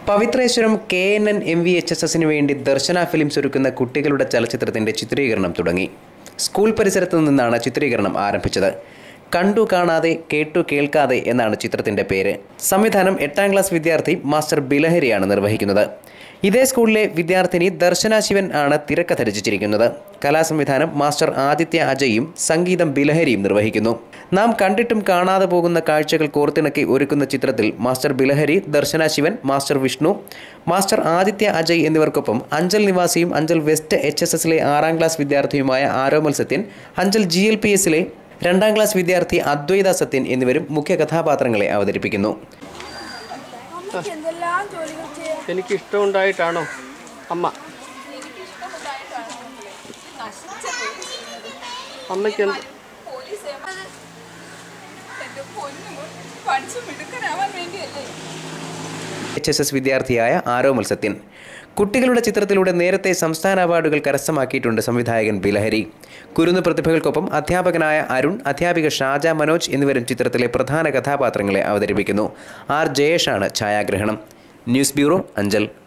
Pavitreswaram K N N M V H S എസിന് വേണ്ടി ദർശന films ഒരുക്കുന്ന കുട്ടികളുടെ ചലച്ചിത്രത്തിന്റെ ചിത്രീകരണം തുടങ്ങി സ്കൂൾ പരിസരത്ത് നിന്നാണ് ചിത്രീകരണം ആരംഭിച്ചത് കണ്ടു കാണാതെ കേട്ടു കേൾക്കാതെ എന്നാണ് ചിത്രത്തിന്റെ പേര് സംവിധാനം എട്ടാം ക്ലാസ് വിദ്യാർത്ഥി മാസ്റ്റർ ബിലഹരിയാണ് നിർവഹിക്കുന്നത് ഇതേ സ്കൂളിലെ വിദ്യാർത്ഥിനി ദർശന ശിവൻ ആണ് തിരക്കഥ രചിച്ചിരിക്കുന്നത് കലാസംവിധാനം മാസ്റ്റർ ആദിത്യ അജയും സംഗീതം ബിലഹരിയും നിർവഹിക്കുന്നു നാം കണ്ടിട്ടും കാണാതെ പോകുന്ന കാഴ്ചകൾ കോർത്തിണക്കി ഒരുക്കുന്ന ചിത്രത്തിൽ master Bilahari Darshana Sivan master Vishnu master Aditya Ajay എന്നിവർക്കൊപ്പം അഞ്ചൽ നിവാസിയും അഞ്ചൽ വെസ്റ്റ് എച്ച് എസ് എസിലെ ആറാം ക്ലാസ് വിദ്യാർത്ഥിയുമായ Aromal Sathyan Anchal G L P എസിലെ രണ്ടാം ക്ലാസ് വിദ്യാർത്ഥി അദ്വൈത സത്യൻ എന്നിവരും മുഖ്യ കഥാപാത്രങ്ങളെ അവതരിപ്പിക്കുന്നു അമ്മയ്ക്ക് എന്തെല്ലാം ജോലികൾ ചെയ്യാൻ എനിക്ക് ഇഷ്ടമുണ്ടായിട്ടാണോ അമ്മ അമ്മയ്ക്ക് എന്ത് പോലീസ് എന്റെ പൊന്നു പഠിച്ചു മിടുക്കനാവാൻ വേണ്ടിയല്ലേ എച്ച് എസ് എസ് വിദ്യാർത്ഥിയായ ആരോമൽ സത്യൻ കുട്ടികളുടെ ചിത്രത്തിലൂടെ നേരത്തെ സംസ്ഥാന അവാർഡുകൾ കരസ്ഥമാക്കിയിട്ടുണ്ട് സംവിധായകൻ ബിലഹരി കുരുന്ന് പ്രതിഭകൾക്കൊപ്പം അധ്യാപകനായ അരുൺ അധ്യാപിക ഷാജ മനോജ് എന്നിവരും ചിത്രത്തിലെ പ്രധാന കഥാപാത്രങ്ങളെ അവതരിപ്പിക്കുന്നു ആർ ജയേഷാണ് ഛായാഗ്രഹണം ന്യൂസ് ബ്യൂറോ അഞ്ചൽ